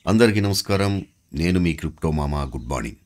అందరికీ నమస్కారం నేను మీ క్రిప్టో మామ గుడ్ మార్నింగ్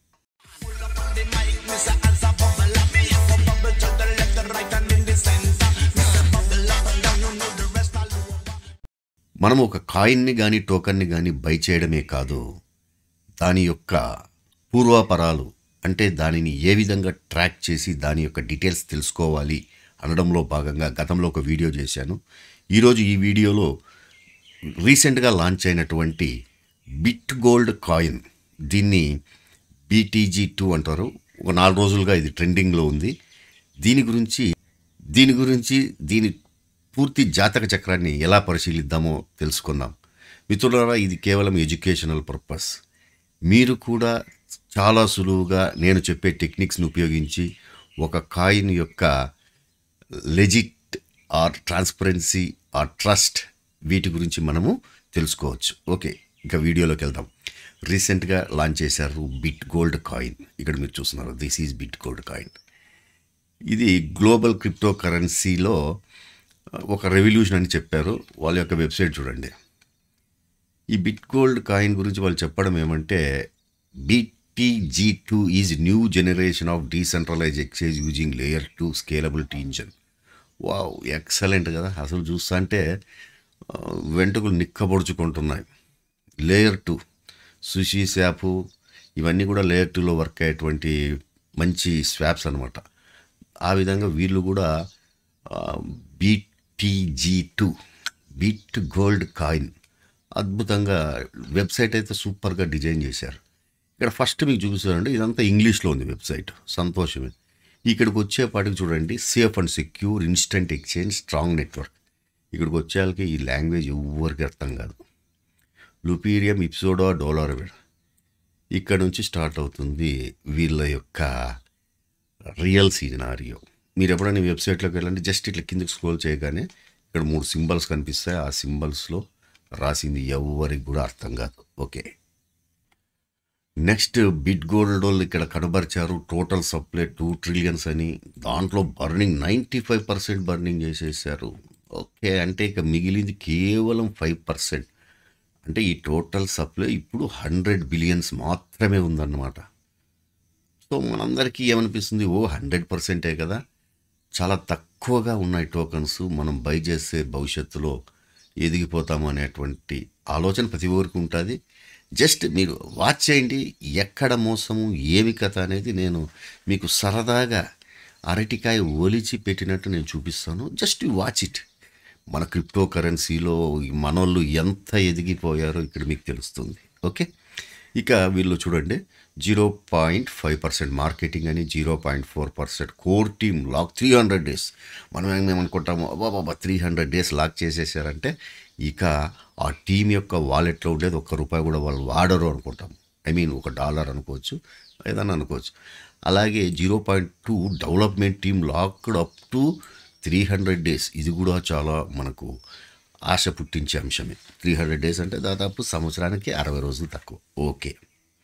మనం ఒక కాయిన్ని కానీ టోకన్ని కానీ బై చేయడమే కాదు దాని యొక్క పూర్వాపరాలు అంటే దానిని ఏ విధంగా ట్రాక్ చేసి దాని యొక్క డీటెయిల్స్ తెలుసుకోవాలి అనడంలో భాగంగా గతంలో ఒక వీడియో చేశాను ఈరోజు ఈ వీడియోలో రీసెంట్గా లాంచ్ అయినటువంటి బిట్ గోల్డ్ కాయిన్ దీన్ని బీటీజీ టూ అంటారు ఒక నాలుగు రోజులుగా ఇది ట్రెండింగ్లో ఉంది దీని గురించి దీని గురించి దీని పూర్తి జాతక చక్రాన్ని ఎలా పరిశీలిద్దామో తెలుసుకుందాం మిత్రులారా ఇది కేవలం ఎడ్యుకేషనల్ పర్పస్ మీరు కూడా చాలా సులువుగా నేను చెప్పే టెక్నిక్స్ని ఉపయోగించి ఒక కాయిన్ యొక్క legit or transparency or trust వీటి గురించి మనము తెలుసుకోవచ్చు ఓకే ఇంకా వీడియోలోకి వెళ్దాం రీసెంట్గా లాంచ్ చేశారు బిట్ గోల్డ్ కాయిన్ ఇక్కడ మీరు చూస్తున్నారు this is bit gold coin ఇది గ్లోబల్ క్రిప్టో కరెన్సీలో ఒక రెవల్యూషన్ అని చెప్పారు వాళ్ళ యొక్క వెబ్సైట్ చూడండి ఈ బిట్ గోల్డ్ కాయిన్ గురించి వాళ్ళు చెప్పడం ఏమంటే BTG two is new generation of decentralise exchange using layer two scalability engine wow excellent కదా అసలు చూస్తా అంటే ఆ, వెంట్రుకలు నిక్కబొడుచుకుంటున్నాయి లేయర్ టూ సుషి శాపు ఇవన్నీ కూడా లేయర్ టూలో వర్క్ అయ్యేటువంటి మంచి స్వాప్స్ అనమాట ఆ విధంగా వీళ్ళు కూడా BTG two bit gold coin అద్భుతంగా వెబ్సైట్ అయితే సూపర్గా డిజైన్ చేశారు ఇక్కడ ఫస్ట్ మీకు చూపిస్తారండి ఇదంతా ఇంగ్లీష్లో ఉంది వెబ్సైట్ సంతోషమే ఇక్కడికి వచ్చేపాటికి చూడండి safe and secure instant exchange strong network ఇక్కడికి వచ్చేళ్ళకి ఈ లాంగ్వేజ్ ఎవరికి అర్థం కాదు లుపీరియం ఇప్సోడో డోలార్ ఇక్కడ నుంచి స్టార్ట్ అవుతుంది వీళ్ళ యొక్క రియల్ సినారియో మీరు ఎప్పుడైనా వెబ్సైట్లోకి వెళ్ళండి జస్ట్ ఇట్లా కిందకి స్క్రోల్ చేయగానే ఇక్కడ మూడు సింబల్స్ కనిపిస్తాయి ఆ సింబల్స్లో రాసింది ఎవరికి కూడా అర్థం కాదు ఓకే నెక్స్ట్ బిట్ గోల్డ్ వాళ్ళు ఇక్కడ కనబరిచారు టోటల్ సప్లై టూ ట్రిలియన్స్ అని దాంట్లో burning ninety five percent burning చేసేసారు ఓకే అంటే ఇక మిగిలింది కేవలం ఫైవ్ పర్సెంట్ అంటే ఈ టోటల్ సప్లై ఇప్పుడు హండ్రెడ్ బిలియన్స్ మాత్రమే ఉందన్నమాట సో మనందరికీ ఏమనిపిస్తుంది ఓ హండ్రెడ్ పర్సెంటే కదా చాలా తక్కువగా ఉన్నాయి టోకన్స్ మనం బై చేస్తే భవిష్యత్తులో ఎదిగిపోతాము అనేటువంటి ఆలోచన ప్రతి ఒక్కరికి ఉంటుంది జస్ట్ మీరు వాచ్ చేయండి ఎక్కడ మోసము ఏమి కథ అనేది నేను మీకు సరదాగా అరటికాయ ఒలిచి పెట్టినట్టు నేను చూపిస్తాను జస్ట్ వాచ్ ఇట్ మన క్రిప్టో కరెన్సీలో మనోళ్ళు ఎంత ఎదిగిపోయారో ఇక్కడ మీకు తెలుస్తుంది ఓకే ఇక వీళ్ళు చూడండి zero point five percent marketing అని zero point four percent core team lock three hundred days మనం ఏమనుకుంటాము బాబా త్రీ హండ్రెడ్ డేస్ లాక్ చేసేసారంటే ఇక ఆ టీం యొక్క వాలెట్లో ఉండేది ఒక్క రూపాయి కూడా వాళ్ళు వాడరు అనుకుంటాం ఐ మీన్ ఒక డాలర్ అనుకోవచ్చు ఏదన్నా అనుకోవచ్చు అలాగే zero point two development team locked up to three hundred days ఇది కూడా చాలా మనకు ఆశ పుట్టించే అంశమే త్రీ హండ్రెడ్ డేస్ అంటే దాదాపు సంవత్సరానికి అరవై రోజులు తక్కువ ఓకే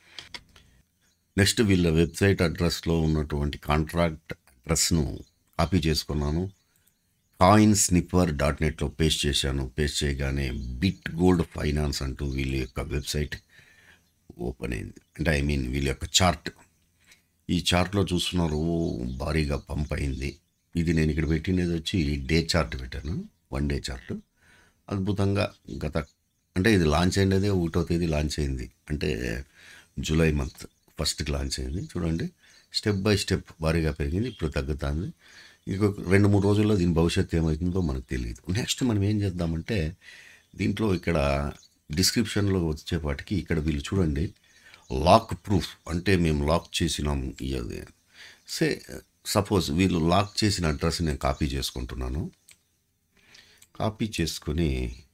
నెక్స్ట్ వీళ్ళ వెబ్సైట్ అడ్రస్లో ఉన్నటువంటి కాంట్రాక్ట్ అడ్రస్ను కాపీ చేసుకున్నాను కాయిన్ స్నిప్పర్ డాట్ నెట్లో పేస్ట్ చేశాను పేస్ట్ చేయగానే బిట్ గోల్డ్ ఫైనాన్స్ అంటూ వీళ్ళ యొక్క వెబ్సైట్ ఓపెన్ అయింది అంటే ఐ మీన్ వీళ్ళ యొక్క చార్ట్ ఈ చార్ట్లో చూస్తున్నారు ఓ, భారీగా పంప్ అయింది ఇది నేను ఇక్కడ పెట్టినది వచ్చి డే చార్ట్ పెట్టాను వన్ డే చార్ట్ అద్భుతంగా గత అంటే ఇది లాంచ్ అయినదే ఒకటో తేదీ లాంచ్ అయింది అంటే జూలై మంత్ ఫస్ట్కి లాంచ్ అయింది చూడండి స్టెప్ బై స్టెప్ భారీగా పెరిగింది ఇప్పుడు తగ్గుతుంది ఇంకొక రెండు మూడు రోజుల్లో దీని భవిష్యత్తు ఏమవుతుందో మనకు తెలియదు నెక్స్ట్ మనం ఏం చేద్దామంటే దీంట్లో ఇక్కడ డిస్క్రిప్షన్లో వచ్చేపాటికి ఇక్కడ వీళ్ళు చూడండి లాక్ ప్రూఫ్ అంటే మేము లాక్ చేసినాం ఇది సే సపోజ్ వీళ్ళు లాక్ చేసిన అడ్రస్ నేను కాపీ చేసుకుంటున్నాను కాపీ చేసుకొని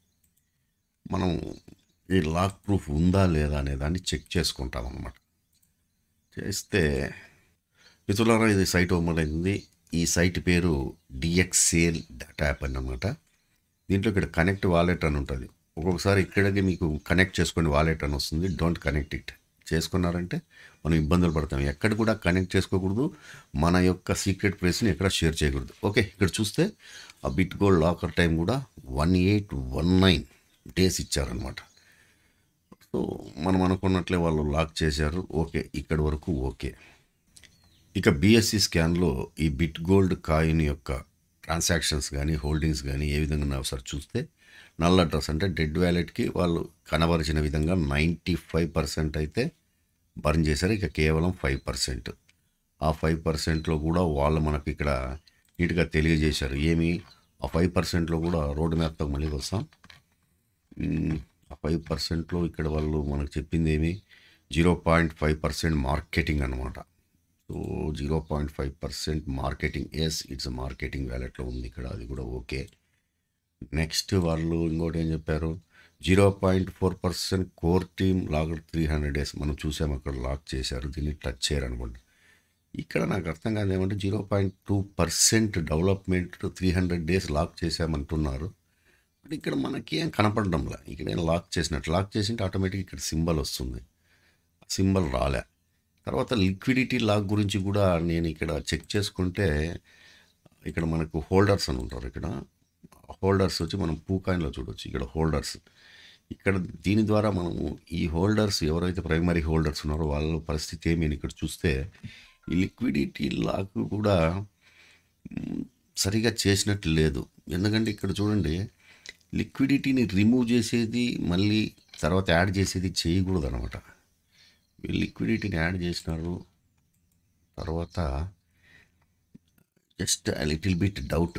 మనం ఈ లాక్ ప్రూఫ్ ఉందా లేదా అనే దాన్ని చెక్ చేసుకుంటాం అన్నమాట చేస్తే మిత్రులారా ఇది సైట్ ఓపెన్ అయింది ఈ సైట్ పేరు డిఎక్సేల్ డేటా యాప్ అన్నమాట దీంట్లో ఇక్కడ కనెక్ట్ వాలెట్ అని ఉంటుంది ఒక్కొక్కసారి ఇక్కడికి మీకు కనెక్ట్ చేసుకుని వాలెట్ అని వస్తుంది డోంట్ కనెక్ట్ ఇట్ చేసుకున్నారంటే మనం ఇబ్బందులు పడతాం ఎక్కడ కూడా కనెక్ట్ చేసుకోకూడదు మన యొక్క సీక్రెట్ ప్లేస్ని ఎక్కడ షేర్ చేయకూడదు ఓకే ఇక్కడ చూస్తే ఆ బిట్ గోల్డ్ లాకర్ టైం కూడా one eight one nine days ఇచ్చారనమాట సో మనం అనుకున్నట్లే వాళ్ళు లాక్ చేశారు ఓకే ఇక్కడి వరకు ఓకే ఇక బిఎస్సి స్కాన్లో ఈ బిట్ గోల్డ్ కాయిన్ యొక్క ట్రాన్సాక్షన్స్ కానీ హోల్డింగ్స్ కానీ ఏ విధంగా ఉన్నాయో ఒకసారి చూస్తే నల్ల అడ్రస్ అంటే డెడ్ వ్యాలెట్కి వాళ్ళు కనబరిచిన విధంగా నైంటీ ఫైవ్ పర్సెంట్ అయితే బర్న్ చేశారు ఇక కేవలం ఫైవ్ పర్సెంట్ ఆ ఫైవ్ పర్సెంట్లో కూడా వాళ్ళు మనకి ఇక్కడ నీట్గా తెలియజేశారు ఏమి ఆ ఫైవ్ పర్సెంట్లో కూడా రోడ్ మ్యాప్తో మళ్ళీ వస్తాం మ్, ఆ ఫైవ్ పర్సెంట్లో ఇక్కడ వాళ్ళు మనకు చెప్పింది ఏమి zero point five percent marketing అనమాట so zero point five percent marketing yes it's marketing వ్యాలెట్లో ఉంది ఇక్కడ అది కూడా ఓకే నెక్స్ట్ వాళ్ళు ఇంకోటి ఏం చెప్పారు zero point four percent core team lock three hundred days మనం చూసాము అక్కడ లాక్ చేశారు దీన్ని టచ్ చేయరు అనుకోండి ఇక్కడ నాకు అర్థం కాదు ఏమంటే zero point two percent development three hundred days lock చేశామంటున్నారు బట్ ఇక్కడ మనకి ఏం కనపడడంలా ఇక్కడ ఏం లాక్ చేసినట్టు లాక్ చేసింటే ఆటోమేటిక్ ఇక్కడ సింబల్ వస్తుంది సింబల్ రాలే తర్వాత లిక్విడిటీ లాక్ గురించి కూడా నేను ఇక్కడ చెక్ చేసుకుంటే ఇక్కడ మనకు హోల్డర్స్ అని ఉంటారు ఇక్కడ హోల్డర్స్ వచ్చి మనం పూకాయిన్లో చూడొచ్చు ఇక్కడ హోల్డర్స్ ఇక్కడ దీని ద్వారా మనము ఈ హోల్డర్స్ ఎవరైతే ప్రైమరీ హోల్డర్స్ ఉన్నారో వాళ్ళ పరిస్థితి ఏమి అని ఇక్కడ చూస్తే ఈ లిక్విడిటీ లాక్ కూడా మ్, సరిగా చేసినట్టు లేదు ఎందుకంటే ఇక్కడ చూడండి లిక్విడిటీని రిమూవ్ చేసేది మళ్ళీ తర్వాత యాడ్ చేసేది చేయకూడదు అనమాట లిక్విడిటీని యాడ్ చేసినారు తర్వాత జస్ట్ లిటిల్ బిట్ డౌట్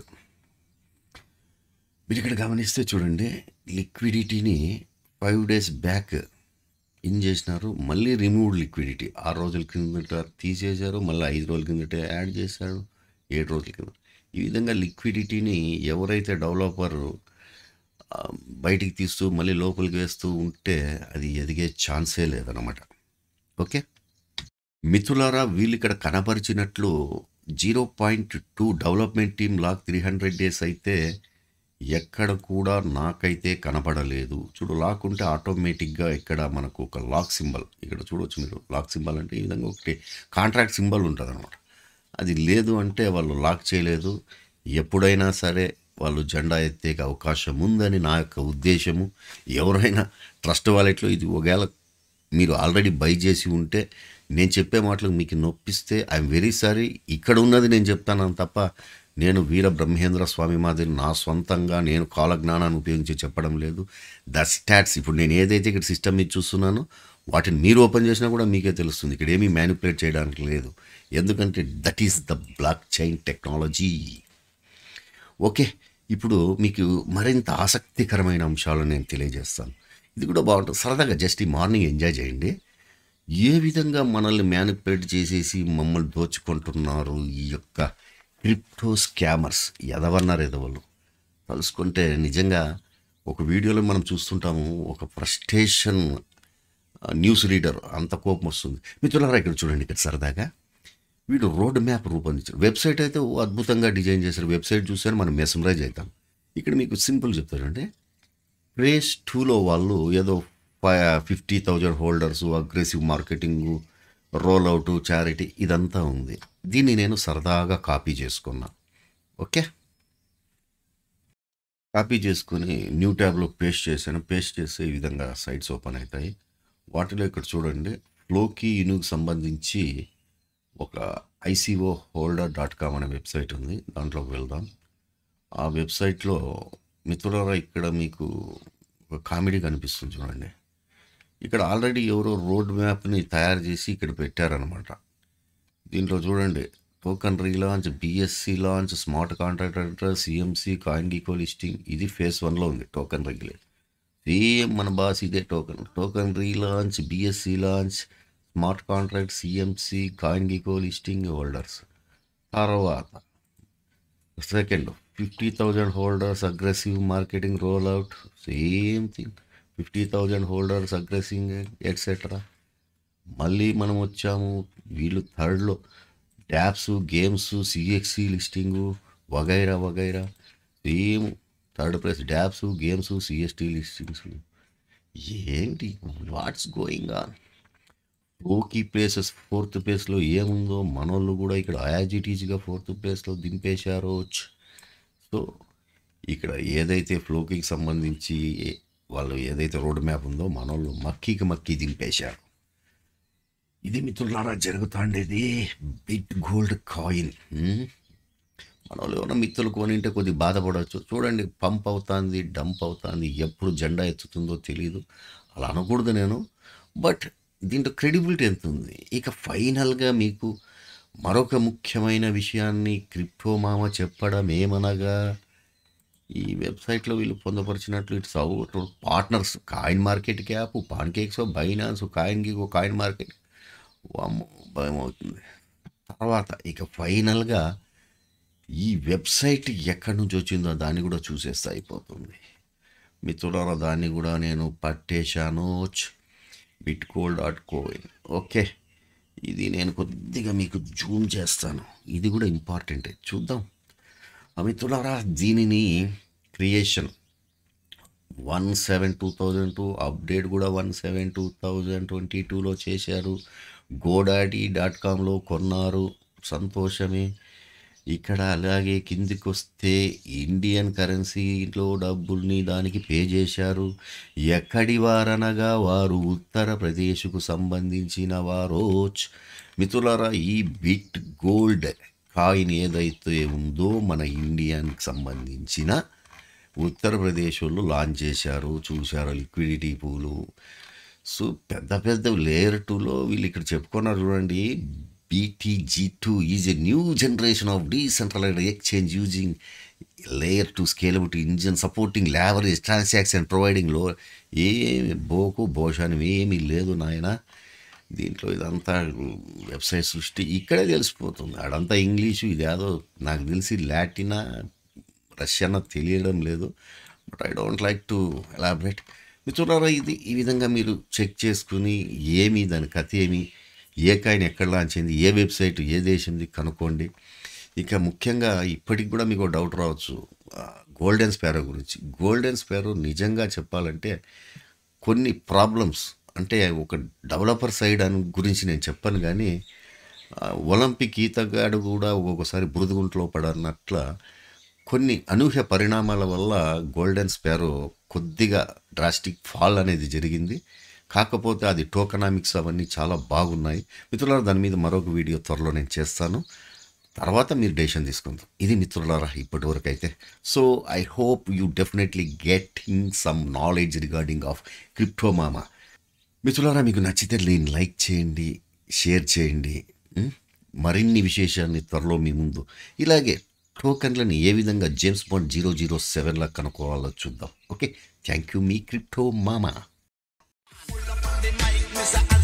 మీరు ఇక్కడ గమనిస్తే చూడండి లిక్విడిటీని ఫైవ్ డేస్ బ్యాక్ ఇన్ చేసినారు మళ్ళీ రిమూవ్డ్ లిక్విడిటీ ఆరు రోజుల కిందట తీసేశారు మళ్ళీ ఐదు రోజుల కిందట యాడ్ చేశారు ఏడు రోజుల కింద ఈ విధంగా లిక్విడిటీని ఎవరైతే డెవలపర్ ఆ, బయటికి తీస్తూ మళ్ళీ లోపలికి వేస్తూ ఉంటే అది ఎదిగే ఛాన్సే లేదనమాట ఓకే మిథులారా వీళ్ళు ఇక్కడ కనపరిచినట్లు zero point two development team lock three hundred days అయితే ఎక్కడ కూడా నాకైతే కనపడలేదు చూడు లాక్ ఉంటే ఆటోమేటిక్గా ఇక్కడ మనకు ఒక లాక్ సింబల్ ఇక్కడ చూడవచ్చు మీరు లాక్ సింబల్ అంటే ఈ విధంగా ఒకటి కాంట్రాక్ట్ సింబల్ ఉంటుంది అనమాట అది లేదు అంటే వాళ్ళు లాక్ చేయలేదు ఎప్పుడైనా సరే వాళ్ళు జెండా ఎత్తే అవకాశం ఉందని నా యొక్క ఉద్దేశము ఎవరైనా ట్రస్ట్ వాలెట్లో ఇది ఒకవేళ మీరు ఆల్రెడీ బై చేసి ఉంటే నేను చెప్పే మాటలు మీకు నొప్పిస్తే ఐఎమ్ వెరీ సారీ ఇక్కడ ఉన్నది నేను చెప్తాను తప్ప నేను వీర బ్రహ్మేంద్ర స్వామి మాదిరి నా సొంతంగా నేను కాలజ్ఞానాన్ని ఉపయోగించి చెప్పడం లేదు ద స్టాట్స్ ఇప్పుడు నేను ఏదైతే ఇక్కడ సిస్టమ్ మీద చూస్తున్నానో వాటిని మీరు ఓపెన్ చేసినా కూడా మీకే తెలుస్తుంది ఇక్కడ ఏమీ మ్యానిపులేట్ చేయడానికి లేదు ఎందుకంటే that is the blockchain technology okay ఇప్పుడు మీకు మరింత ఆసక్తికరమైన అంశాలను నేను తెలియజేస్తాను ఇది కూడా బాగుంటుంది సరదాగా జస్ట్ ఈ మార్నింగ్ ఎంజాయ్ చేయండి ఏ విధంగా మనల్ని మ్యానిపులేట్ చేసేసి మమ్మల్ని దోచుకుంటున్నారు ఈ యొక్క క్రిప్టో స్కామర్స్ ఎదవన్నారు ఎదవలు తలుసుకుంటే నిజంగా ఒక వీడియోలో మనం చూస్తుంటాము ఒక ఫ్రస్ట్రేషన్ న్యూస్ రీడర్ అంత కోపం వస్తుంది మిత్రులారా ఇక్కడ చూడండి ఇక్కడ సరదాగా వీడు రోడ్ మ్యాప్ రూపొందించారు వెబ్సైట్ అయితే ఓ అద్భుతంగా డిజైన్ చేశారు వెబ్సైట్ చూసారు మనం మెసమరైజ్ అవుతాం ఇక్కడ మీకు సింపుల్ చెప్తారంటే రేస్ టూలో వాళ్ళు ఏదో fifty thousand holders aggressive marketing roll out charity ఇదంతా ఉంది దీన్ని నేను సరదాగా కాపీ చేసుకున్నా ఓకే కాపీ చేసుకుని న్యూ ట్యాబ్లో పేస్ట్ చేశాను పేస్ట్ చేస్తే ఈ విధంగా సైట్స్ ఓపెన్ అవుతాయి వాటిలో ఇక్కడ చూడండి ఫ్లోకి ఇనుకు సంబంధించి ఒక ఐసీఓ హోల్డర్ డాట్ కామ్ అనే వెబ్సైట్ ఉంది దాంట్లోకి వెళ్దాం ఆ వెబ్సైట్లో మిత్రులారా ఇక్కడ మీకు ఒక కామెడీ కనిపిస్తుంది చూడండి ఇక్కడ ఆల్రెడీ ఎవరో రోడ్ మ్యాప్ని తయారు చేసి ఇక్కడ పెట్టారనమాట దీంట్లో చూడండి token relaunch BSC launch smart contract address CMC CoinGecko listing ఇది ఫేస్ వన్లో ఉంది టోకన్ రెగ్యులేట్ సేమ్ మన బాస్ ఇదే token token relaunch BSC launch smart contract CMC CoinGecko listing holders తర్వాత second fifty thousand holders aggressive marketing roll out same thing fifty thousand holders aggressive et cetera మళ్ళీ మనం వచ్చాము వీళ్ళు థర్డ్లో tabs games సిఎక్సి listing వగైరా వగైరా same third place dapps games CST listings ఏంటి what's going on okay places fourth ప్లేస్లో ఏముందో మనోళ్ళు కూడా ఇక్కడ యాజిటీజ్గా ఫోర్త్ ప్లేస్లో దింపేశారు సో ఇక్కడ ఏదైతే ఫ్లోకి సంబంధించి వాళ్ళు ఏదైతే రోడ్ మ్యాప్ ఉందో మనోళ్ళు మక్కీకి మక్కీ దింపేశారు ఇది మిత్రులారా జరుగుతాండేది బిట్ గోల్డ్ కాయిన్ మన వాళ్ళు ఎవరైనా మిత్రులు కొనింటే కొద్దిగా బాధపడవచ్చు చూడండి పంప్ అవుతుంది డంప్ అవుతుంది ఎప్పుడు జెండా ఎత్తుతుందో తెలియదు అలా అనకూడదు నేను బట్ దీంట్లో క్రెడిబిలిటీ ఎంత ఉంది ఇక ఫైనల్గా మీకు మరొక ముఖ్యమైన విషయాన్ని క్రిప్టో మామ చెప్పడం ఏమనగా ఈ వెబ్సైట్లో వీళ్ళు పొందపరిచినట్లు it's out partners coin market cap pancakes Binance coin gecko coin market వామ్మో భయం అవుతుంది తర్వాత ఇక ఫైనల్గా ఈ వెబ్సైట్ ఎక్కడి నుంచి వచ్చిందో దాన్ని కూడా చూసేస్తే అయిపోతుంది మిత్రులారా దాన్ని కూడా నేను పట్టేశాను బిట్కోల్ డాట్ కోయిన్ ఓకే ఇది నేను కొద్దిగా మీకు జూమ్ చేస్తాను ఇది కూడా ఇంపార్టెంటే చూద్దాం ఆ మిత్రులారా దీనిని creation one seven two thousand two update కూడా one seven two thousand twenty టూలో చేశారు గోడాడీ డాట్ కామ్లో కొన్నారు సంతోషమే ఇక్కడ అలాగే కిందికి వస్తే ఇండియన్ కరెన్సీలో డబ్బుల్ని దానికి పే చేశారు ఎక్కడి వారనగా వారు ఉత్తరప్రదేశ్కు సంబంధించిన వారోచ్ మిత్రులారా ఈ బిట్ గోల్డ్ కాయిన్ ఏదైతే ఉందో మన ఇండియాకి సంబంధించిన ఉత్తరప్రదేశ్ వాళ్ళు లాంచ్ చేశారు చూశారు లిక్విడిటీ పూలు సో పెద్ద పెద్ద లేయర్ టూలో వీళ్ళు ఇక్కడ చెప్పుకున్నారు చూడండి BTG two is a new generation of decentralized exchange using layer two scalability engine supporting leverage transaction providing లో ఏమి బోకు భోషానం ఏమీ లేదు నాయన దీంట్లో ఇదంతా వెబ్సైట్ సృష్టి ఇక్కడే తెలిసిపోతుంది ఆడంతా ఇంగ్లీషు ఇదేదో నాకు తెలిసి లాటినా రష్యన్ తెలియడం లేదు but I don't like to elaborate మిత్రులారా ఇది ఈ విధంగా మీరు చెక్ చేసుకుని ఏమి దాని కథ ఏమి ఏ కాయిన్ ఎక్కడ లాంచ్ అయింది ఏ వెబ్సైట్ ఏ దేశంది కనుక్కోండి ఇక ముఖ్యంగా ఇప్పటికి కూడా మీకు డౌట్ రావచ్చు గోల్డెన్ స్పారో గురించి గోల్డెన్ స్పారో నిజంగా చెప్పాలంటే కొన్ని ప్రాబ్లమ్స్ అంటే ఒక డెవలపర్ సైడ్ అని గురించి నేను చెప్పను కానీ ఆ, ఒలింపిక్ ఈతగాడు కూడా ఒక్కొక్కసారి బురదగుంట్లో పడన్నట్ల కొన్ని అనూహ్య పరిణామాల వల్ల గోల్డెన్ స్పారో కొద్దిగా డ్రాస్టిక్ ఫాల్ అనేది జరిగింది కాకపోతే అది టోకనామిక్స్ అవన్నీ చాలా బాగున్నాయి మిత్రులారా దాని మీద మరొక వీడియో త్వరలో నేను చేస్తాను తర్వాత మీరు డెసిషన్ తీసుకుందాం ఇది మిత్రులారా ఇప్పటి వరకు అయితే so I hope you definitely getting some knowledge regarding of క్రిప్టోమామా మిత్రులారా మీకు నచ్చితే నేను లైక్ చేయండి షేర్ చేయండి ఉం? మరిన్ని విశేషాన్ని త్వరలో మీ ముందు ఇలాగే టోకన్లను ఏ విధంగా జేమ్స్ బాండ్ జీరో జీరో సెవెన్లా కనుక్కోవాలో చూద్దాం ఓకే థ్యాంక్ యూ మీ క్రిప్టో మామా Pull up on the mic, Mr.